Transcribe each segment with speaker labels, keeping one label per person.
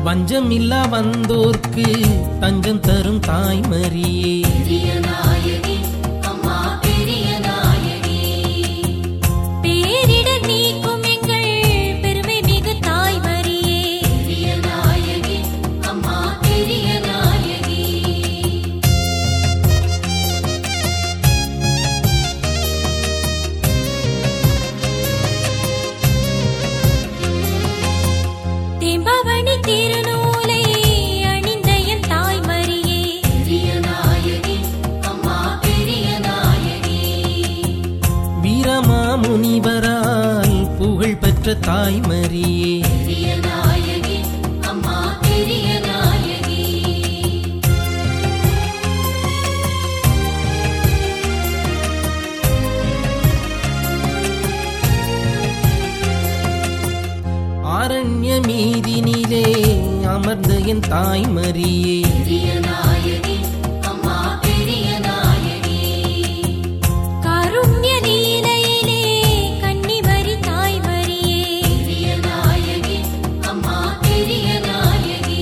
Speaker 1: வஞ்சமில்லா வந்தோர்க்கு தஞ்சம் தரும் தாய்மரியே
Speaker 2: பெரிய நாயகி அம்மா பெரிய நாயகி பேரிடர் நீக்கும் எங்கள் பெருமை மிகு தாய்மரியே பெரிய நாயகி அம்மா பெரிய நாயகி தேம்பாவணி திருநூலை அணிந்த என் தாய்மரியே பெரிய நாயகி அம்மா பெரிய நாயகி
Speaker 1: வீரமா முனிவரால் புகழ் பெற்ற தாய்மரியே
Speaker 2: பெரிய நாயகி அம்மா பெரிய நாயகி
Speaker 1: ஆரண்ய மீதினிலே அமர்ந்த என் தாய்மரியே
Speaker 2: பெரிய நாயகி அம்மா பெரிய நாயகி காருண்ய லீலையிலே கன்னிமரி தாய்மரியே பெரிய நாயகி அம்மா பெரிய நாயகி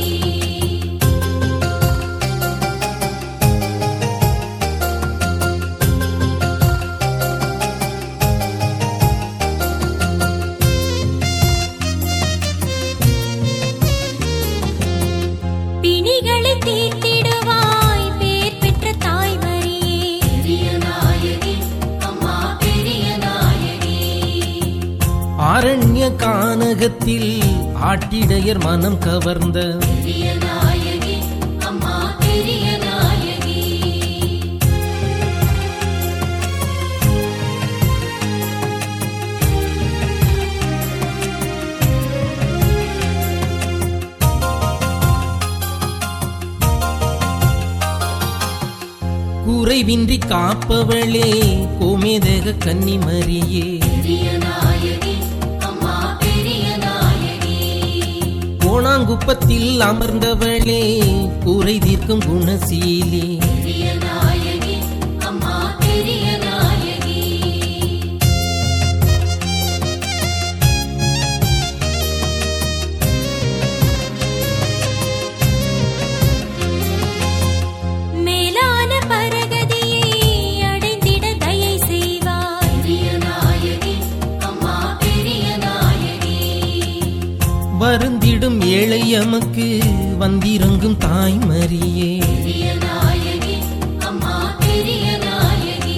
Speaker 2: பிணிகளை தீர்த்திடுவாய் பேர் பெற்ற தாய்மரியே பெரிய நாயகி அம்மா பெரிய நாயகி
Speaker 1: ஆரண்ய கானகத்தில் ஆட்டிடையர் மனம் கவர்ந்த
Speaker 2: பெரிய நாயகி அம்மா பெரிய நாயகி
Speaker 1: குறைவின்றி காப்பவளே கோமேதக கன்னிமரியே
Speaker 2: பெரிய நாயகி அம்மா பெரிய நாயகி
Speaker 1: கோணாங்குப்பத்தில் அமர்ந்தவளே குறை தீர்க்கும் குணசீலே
Speaker 2: பெரிய நாயகி அம்மா பெரிய நாயகி மேலான பரகதியை அடைந்திட தயை செய்வாய் பெரிய நாயகி அம்மா பெரிய நாயகி
Speaker 1: வருந்திடும் ஏழை எமக்கு வந்திறங்கும் தாய்மரியே
Speaker 2: பெரிய நாயகி அம்மா பெரிய நாயகி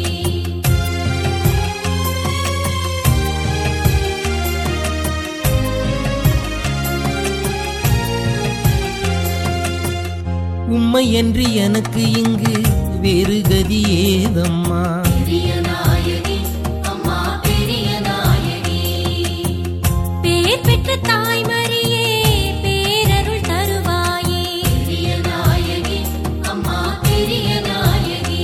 Speaker 1: உம்மை என்று எனக்கு இங்கு வேறு கதி ஏதம்மா
Speaker 2: பெரிய நாயகி அம்மா பெரிய நாயகி பேர் பெற்ற தாய்மரியே பேரருள் தருவாயே பெரிய நாயகி அம்மா பெரிய நாயகி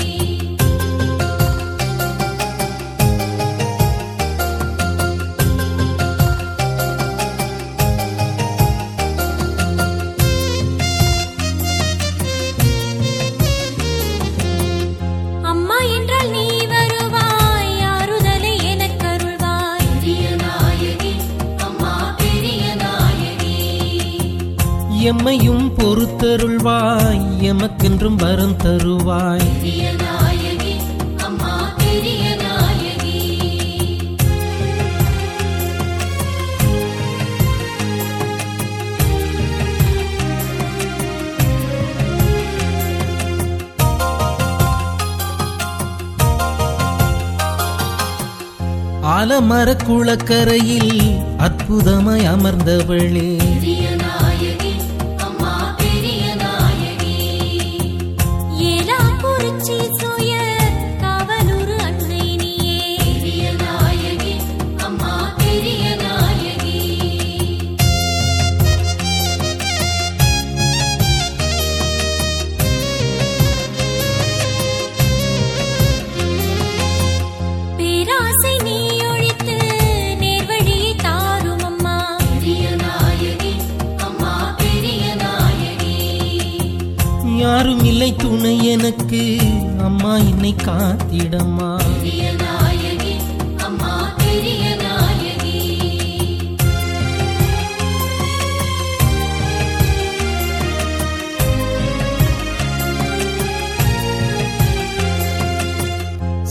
Speaker 2: அம்மா என்றால் நீ வருவாய் ஆறுதலை எனக்கருள்வாய் பெரிய நாயகி அம்மா பெரிய நாயகி
Speaker 1: எம்மையும் பொறுத்தருள்வாய் எமக்கென்றும் வரம் தருவாய்
Speaker 2: பெரிய நாயகி அம்மா பெரிய நாயகி
Speaker 1: ஆலமர குளக்கரையில் அற்புதமாய் அமர்ந்தவளே
Speaker 2: பெரிய நாயகி அம்மா பெரிய நாயகி ஏலா குறிச்சி சுய காவலூர் அன்னை நீயே பெரிய நாயகி அம்மா பெரிய நாயகி பேராசை நீ ஒழித்து நேர்வழியை தாரும் அம்மா பெரிய நாயகி அம்மா பெரிய நாயகி
Speaker 1: யாரும் இல்லை துணை எனக்கு அம்மா என்னை காத்திடம்மா
Speaker 2: பெரிய நாயகி அம்மா பெரிய நாயகி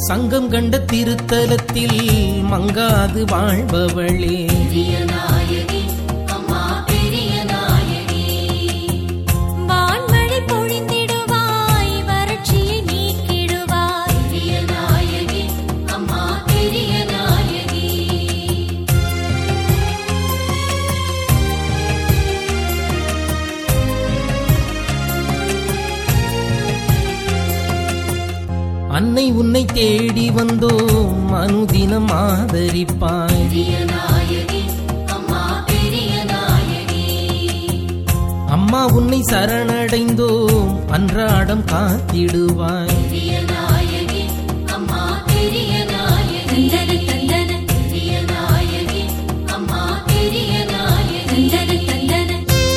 Speaker 1: சங்கம் கண்ட திருத்தலத்தில் மங்காது வாழ்பவளே
Speaker 2: பெரிய நாயகி அம்மா பெரிய நாயகி வான்மழை பொழிந்திடுவாய் வறட்சியை நீக்கிடுவாய் பெரிய நாயகி அம்மா பெரிய நாயகி
Speaker 1: அன்னை உன்னை தேடி வந்தோம் அனுதினம் ஆதரிப்பாய்
Speaker 2: பெரிய நாயகி அம்மா பெரிய நாயகி
Speaker 1: அம்மா உன்னை சரணடைந்தோம் அன்றாடம் காத்திடுவாய்
Speaker 2: பெரிய நாயகி அம்மா பெரிய நாயகி தந்தன தந்தன பெரிய நாயகி அம்மா பெரிய நாயகி தந்தன தந்தன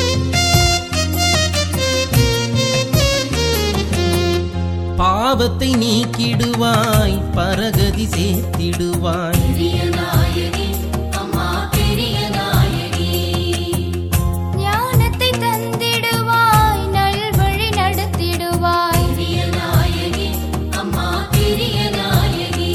Speaker 1: பாவத்தை நீக்கிடுவாய் பரகதி சேர்த்திடுவாய்
Speaker 2: பெரிய நாயகி அம்மா பெரிய நாயகி ஞானத்தை தந்திடுவாய் நல்வழி நடத்திடுவாய் பெரிய நாயகி அம்மா பெரிய நாயகி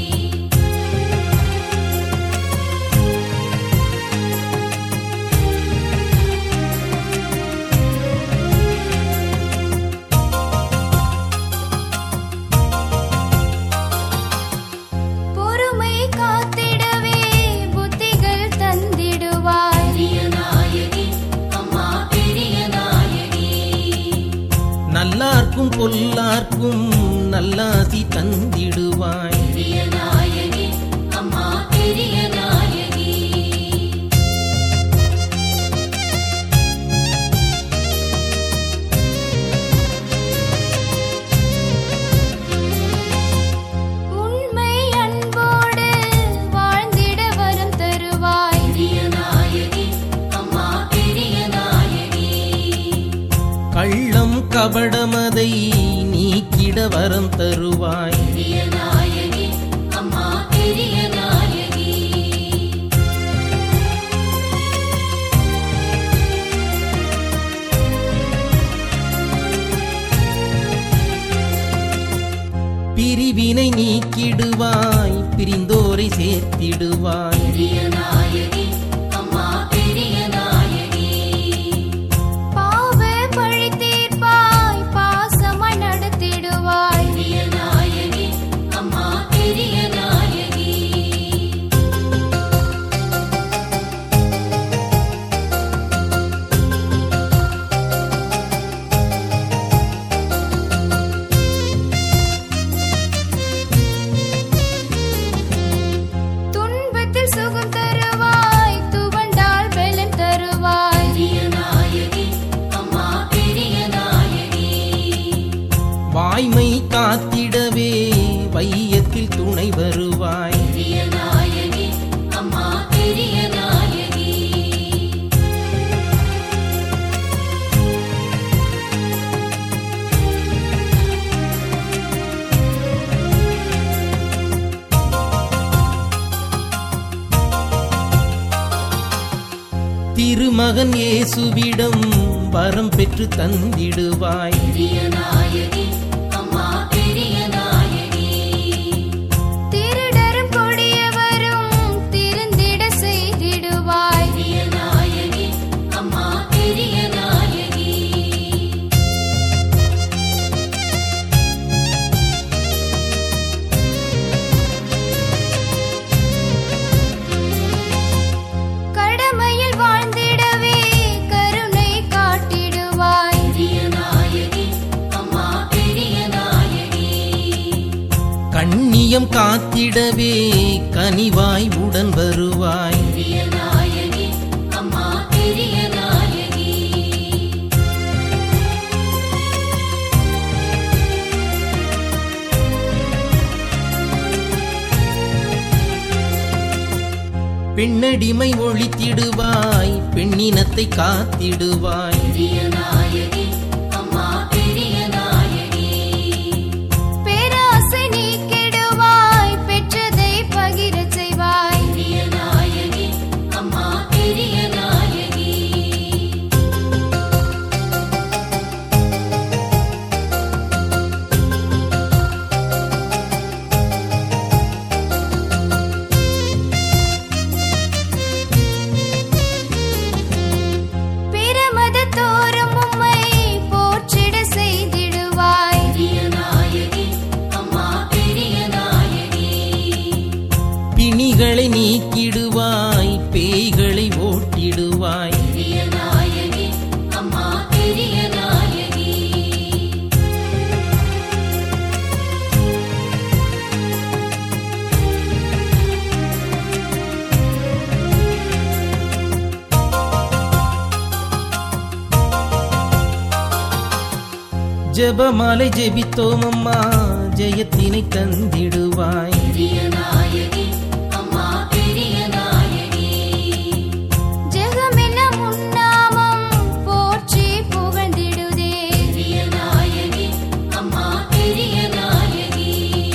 Speaker 2: பொறுமை காத்திடவே புத்திகள் தந்திடுவாய் பெரிய நாயகி அம்மா பெரிய நாயகி
Speaker 1: நல்லார்க்கும் பொல்லார்க்கும் நல்லாசி தந்திடுவாய்
Speaker 2: பெரிய நாயகி அம்மா பெரிய நாயகி உண்மை அன்போடு வாழ்ந்திட வரம் தருவாய் பெரிய நாயகி அம்மா பெரிய நாயகி
Speaker 1: கள்ளம் கபடமதை நீக்கிட வரம் தருவாய்
Speaker 2: பெரிய நாயகி அம்மா பெரிய நாயகி
Speaker 1: பிரிவினை நீக்கிடுவாய் பிரிந்தோரை சேர்த்திடுவாய்
Speaker 2: பெரிய நாயகி அம்மா பெரிய நாயகி பாவ பழி தீர்ப்பாய் பாசமாய் நடத்திடுவாய் பெரிய நாயகி அம்மா பெரிய நாயகி துன்பத்தில் சுகம் தருவாய் துவண்டால் பலன் தருவாய் பெரிய நாயகி அம்மா பெரிய நாயகி
Speaker 1: வாய்மை காத்திடவே வையத்தில் துணை வருவாய்
Speaker 2: பெரிய நாயகி அம்மா பெரிய நாயகி
Speaker 1: திருமகன் இயேசுவிடம் வரம் பெற்று தந்திடுவாய்
Speaker 2: பெரிய நாயகி அம்மா பெரிய நாயகி திருடரும் கொடியவரும் திருந்திட செய்திடுவாய் பெரிய நாயகி அம்மா பெரிய நாயகி கடமையில் வாழ்ந்திடவே கருணை காட்டிடுவாய் பெரிய நாயகி அம்மா பெரிய நாயகி
Speaker 1: கண்ணியம் காத்திடவே கனிவாய் உடன் வருவாய்
Speaker 2: பெரிய நாயகி அம்மா பெரிய நாயகி
Speaker 1: பெண்ணடிமை ஒழித்திடுவாய் பெண்ணினத்தை காத்திடுவாய்
Speaker 2: பெரிய நாயகி அம்மா பெரிய நாயகி பேராசை நீக்கிடுவாய் பெற்றதை பகிரச் செய்வாய் பெரிய நாயகி அம்மா பெரிய நாயகி
Speaker 1: தந்திடுவாய்
Speaker 2: பெரிய நாயகி அம்மா பெரிய நாயகி
Speaker 1: ஜெபமாலை ஜெபித்தோம் அம்மா ஜெயத்தினை தந்திடுவாய்
Speaker 2: பெரிய நாயகி அம்மா பெரிய நாயகி
Speaker 3: ஜெகமெல்லாம் உன்னாமம் போற்றி புகழ்ந்திடுதே
Speaker 2: பெரிய நாயகி அம்மா பெரிய நாயகி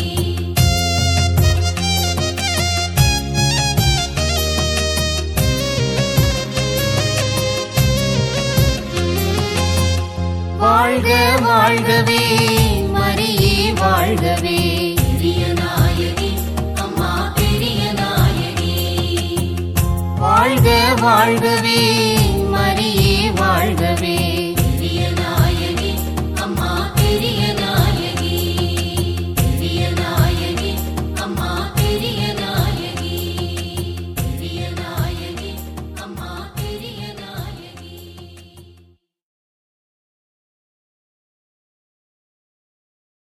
Speaker 1: வாழ்க வாழ்கவே
Speaker 3: மரியே வாழ்கவே
Speaker 2: பெரிய நாயகி அம்மா பெரிய நாயகி
Speaker 1: வாழ்க வாழ்கவே